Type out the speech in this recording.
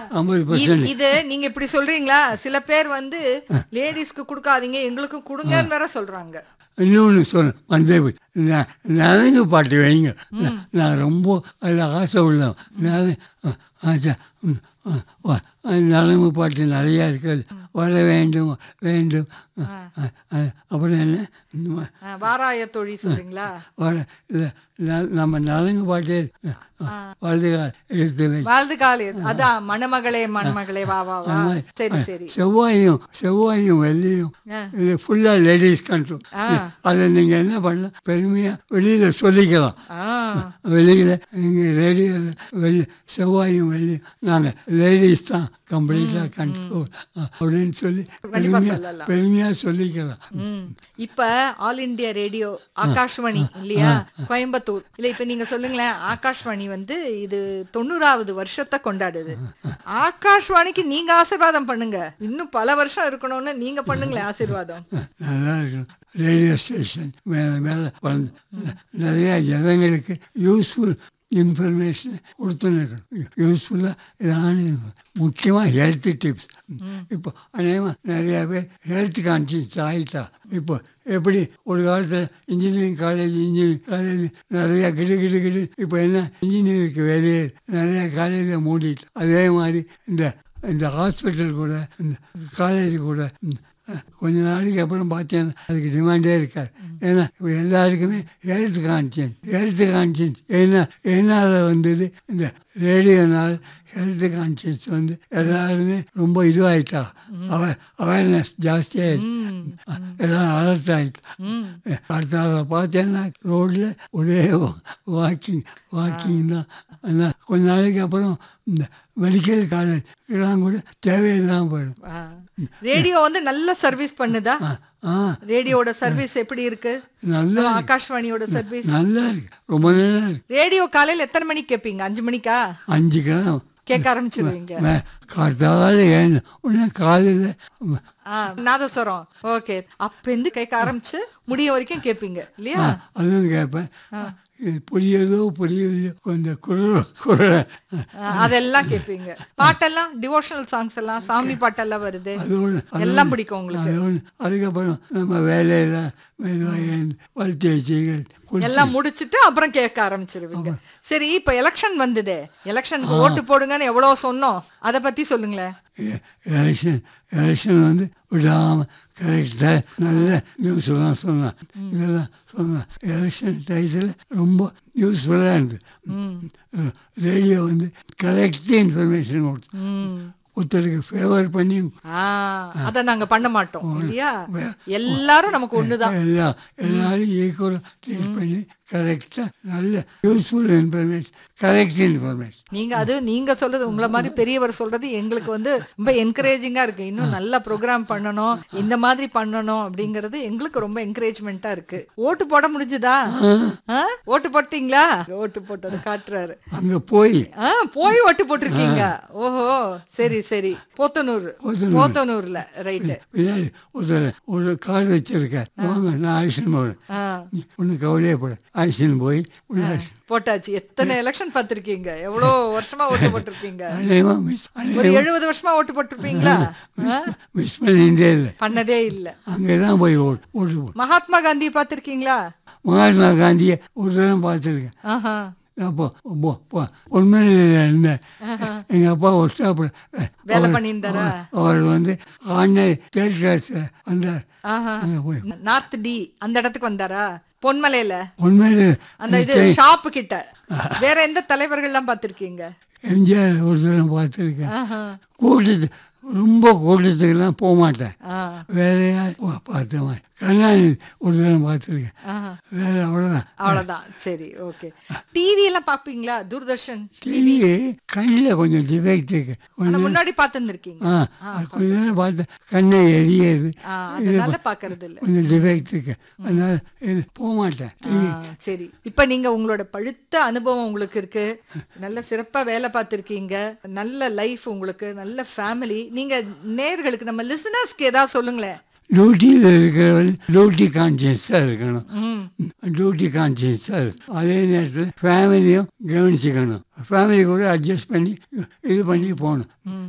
ஐம்பது இ- பர்சன்ட் இது நீங்க இப்படி சொல்றீங்களா சில பேர் வந்து லேடிஸ்க்கு கொடுக்காதீங்க எங்களுக்கும் கொடுங்கன்னு வேற சொல்றாங்க இன்னொன்று சொல்ல வந்து ந- நலங்கு பாட்டு வைங்க நான் நான் ரொம்ப அதில் ஆசை உள்ளவன் நல ஆச்சா ம், ஆ, வ- நலங்கு பாட்டு நிறையா இருக்குது வர வேண்டும் வேண்டும் ஆ, ஆ, அப்புறம் என்ன இந்த மா- ஆ, வாராய தொழி சொல்றீங்களா வர இல்லை நம்ம நலங்கு பாட்டே வலது கால் எடுத்து வச்சு வாழ்ந்து காலி அதான் மணமகளே மணமகளே வா வா வா சரி சரி செவ்வாயும் செவ்வாயும் வெள்ளியும் ஆ. இது ஃபுல்லாக லேடிஸ் கண்ட்ரோல் ஆ. அதை நீங்கள் என்ன பண்ணலாம் பெருமையாக வெளியில் சொல்லிக்கலாம் ஆ வெளியில் இங்கே ரேடியோவில் வெளி செவ்வாயும் வெள்ளியும் நாங்கள் லேடிஸ் தான் கம்ப்ளீட்டாக கண்ட்ரோல் அப்படின்னு சொல்லி கண்டிப்பா பெருமையாக சொல்லலாம். பெருமையாக சொல்லிக்கலாம் ம். இப்ப ஆல் இந்தியா ரேடியோ ஆகாஷ்வாணி இல்லையா கோயம்புத்தூர் இல்ல இப்ப நீங்க சொல்லுங்களேன் ஆகாஷ்வாணி வந்து இது தொண்ணூறாவது வருஷத்தை கொண்டாடுது ஆகாஷ்வாணிக்கு நீங்க ஆசீர்வாதம் பண்ணுங்க இன்னும் பல வருஷம் இருக்கணும்னு நீங்க பண்ணுங்களேன் ஆசீர்வாதம் நல்லா இருக்கணும் ரேடியோ ஸ்டேஷன் மேலே மேலே வளர்ந்து நிறையா ஜனங்களுக்கு யூஸ்ஃபுல் இன்ஃபர்மேஷன் கொடுத்துன்னு இருக்கணும் யூஸ்ஃபுல்லாக இதான முக்கியமாக ஹெல்த் டிப்ஸ் இப்போ அநேகமாக நிறையா பேர் ஹெல்த் கான்சியஸ் ஆகிட்டா இப்போ எப்படி ஒரு காலத்தில் இன்ஜினியரிங் காலேஜ் இன்ஜினியரிங் காலேஜ் நிறையா கிடு கிடு கிடு இப்போ என்ன இன்ஜினியரிங்க்கு வெளியே நிறையா காலேஜை மூடிட்டு அதே மாதிரி இந்த இந்த ஹாஸ்பிட்டல் கூட இந்த காலேஜ் கூட இந்த கொஞ்ச நாளைக்கு அப்புறம் பார்த்தேன்னா அதுக்கு டிமாண்டே இருக்காது ஏன்னா இப்போ எல்லாருக்குமே ஹெல்த் கான்சியன்ஸ் ஹெல்த் கான்சியன்ஸ் என்ன என்னால் வந்தது இந்த ரேடியோனால் ஹெல்த் கான்சியன்ஸ் வந்து எல்லாருமே ரொம்ப இதுவாகிட்டா அவ அவேர்னஸ் ஜாஸ்தியாகிடுச்சு எல்லாம் அலர்ட் ஆகிட்டு அடுத்த நாளை பார்த்தேன்னா ரோட்டில் ஒரே வாக்கிங் வாக்கிங் தான் ஆனால் கொஞ்ச நாளைக்கு அப்புறம் இந்த மெடிக்கல் காலேஜ் இதெல்லாம் கூட தேவையில்லாமல் போயிடும் ஆ. ரேடியோ வந்து நல்ல சர்வீஸ் பண்ணுதா ஆ ரேடியோட சர்வீஸ் எப்படி இருக்கு நல்லா நம்ம ஆகாஷ்வாணியோட சர்வீஸ் நல்லா இருக்கு ரொம்ப நல்லா இருக்கு ரேடியோ காலையில எத்தனை மணிக்கு கேட்பீங்க அஞ்சு மணிக்கா அஞ்சு கிராம் கேட்க ஆரம்பிச்சிருவீங்க காத்தால ஏன் உடனே காலையில் ஆ, நாதஸ்வரம் ஓகே அப்ப இருந்து கேட்க ஆரம்பிச்சு முடிய வரைக்கும் கேட்பீங்க இல்லையா அதுவும் கேட்பேன் இது புரியுதோ புரியுதோ கொஞ்சம் குரல் குரல் ஆ, அதெல்லாம் கேட்பீங்க பாட்டெல்லாம் டிவோஷனல் சாங்ஸ் எல்லாம் சாமி பாட்டெல்லாம் வருது அதோடு எல்லாம் பிடிக்கும் உங்களுக்கு அதோடு அதுக்கப்புறம் நம்ம வேலையில் மெதுவாக வளர்த்தி வச்சுகள் எல்லாம் முடிச்சிட்டு அப்புறம் கேட்க ஆரம்பிச்சிருவீங்க சரி இப்ப எலெக்ஷன் வந்ததே எலெக்ஷனுக்கு ஓட்டு போடுங்கன்னு எவ்வளவு சொன்னோம் அத பத்தி சொல்லுங்களேன் எலெக்ஷன் எலெக்ஷன் வந்து விடாமல் கரெக்டாக நல்ல நியூஸ்லாம் சொன்னான் இதெல்லாம் சொன்னான் எலெக்ஷன் டயத்தில் ரொம்ப யூஸ்ஃபுல்லாக இருந்தது ரேடியோ வந்து கரெக்ட் இன்ஃபர்மேஷன் கொடுத்து ம். ஒருத்தருக்கு ஃபேவர் பண்ணி ஆ அத நாங்க பண்ண மாட்டோம் இல்லையா எல்லாரும் நமக்கு ஒண்ணுதான் எல்லா எல்லாரும் ஈக்குவலாக ட்ரீட் பண்ணி கரெக்டாக நல்ல யூஸ்ஃபுல் இன்ஃபர்மேஷன் கரெக்ட் இன்ஃபர்மேஷன் நீங்க அது நீங்க சொல்றது உங்களை மாதிரி பெரியவர் சொல்றது எங்களுக்கு வந்து ரொம்ப என்கரேஜிங்கா இருக்கு இன்னும் நல்ல ப்ரோக்ராம் பண்ணணும் இந்த மாதிரி பண்ணணும் அப்படிங்கறது எங்களுக்கு ரொம்ப என்கரேஜ்மெண்டா இருக்கு ஓட்டு போட முடிஞ்சுதா ஆ? ஓட்டு போட்டீங்களா ஓட்டு போட்டது காட்டுறாரு அங்கே போய் ஆ போய் ஓட்டு போட்டிருக்கீங்க ஓஹோ சரி சரி போத்தனூர் போத்தனூர்ல ரைட்டு பின்னாடி ஒருத்தர் ஒரு கார்டு வச்சிருக்கேன் வாங்க நான் ஆக்ஷன் போகிறேன் ஆ நீ ஒன்றும் கவலையே போட ஆக்ஷன் போய் உள்ள போட்டாச்சு எத்தனை எலெக்ஷன் பார்த்திருக்கீங்க எவ்வளோ வருஷமா ஓட்டு போட்டிருக்கீங்க அநேகமாக மிஸ் ஒரு எழுபது வருஷமா ஓட்டு போட்டிருப்பீங்களா ஆ? மிஸ் பண்ணிட்டே இல்லை பண்ணதே இல்ல அங்கே தான் போய் ஓட்டு ஓட்டு போட்டு மகாத்மா காந்தி பார்த்திருக்கீங்களா மகாத்மா காந்தியை ஒரு தரம் பார்த்துருக்கேன் ஆஹா அப்போ உண்மையில் இருந்தேன் எங்கள் அப்பா ஒரு ஸ்டாப் வேலை பண்ணியிருந்தாரா அவர் வந்து ஆன்லைன் தேர்ட் கிளாஸில் வந்தார் ஆஹா அங்கே போய் நார்த் டி அந்த இடத்துக்கு வந்தாரா பொன்மலையில உண்மையிலே அந்த இது ஷாப்பு கிட்ட வேற எந்த தலைவர்கள்லாம் பார்த்திருக்கீங்க எம்ஜிஆர் ஒரு தரம் பார்த்துருக்கேன் ஆஹா கூட்டத்து ரொம்ப கூட்டத்துக்கெல்லாம் போக மாட்டேன் ஆ வேற யார் பா- பார்த்த மாதிரி கருணாநிதி ஒரு தரம் பார்த்துருக்கேன் ஆஹா வேற அவ்வளோதான் அவ்வளவுதான் சரி ஓகே டிவி எல்லாம் பாப்பீங்களா தூர்தர்ஷன் டிவி கண்ணில் கொஞ்சம் டிஃபெக்ட் இருக்கு ஆனா கொஞ்சம் முன்னாடி பார்த்திருந்திருக்கீங்க ஆ அது கொஞ்ச நேரம் பார்த்தேன் கண்ணை எரியுது ஆ, அதனால பாக்குறது இல்ல கொஞ்சம் டிஃபெக்ட் இருக்கு அதனால இது போக மாட்டேன் ஆ, சரி இப்ப நீங்க உங்களோட பழுத்த அனுபவம் உங்களுக்கு இருக்கு நல்ல சிறப்பா வேலை பார்த்திருக்கீங்க நல்ல லைஃப் உங்களுக்கு நல்ல ஃபேமிலி நீங்க நேர்களுக்கு நம்ம லிசனர்ஸ்க்கு ஏதாவது சொல்லுங்களேன் டியூட்டியில் இருக்கிறவன் டியூட்டி கான்சியஸாக இருக்கணும் ம் டியூட்டி கான்சியஸாக இருக்கும் அதே நேரத்தில் ஃபேமிலியும் கவனிச்சுக்கணும் ஃபேமிலி கூட அட்ஜஸ்ட் பண்ணி இது பண்ணி போகணும் ம்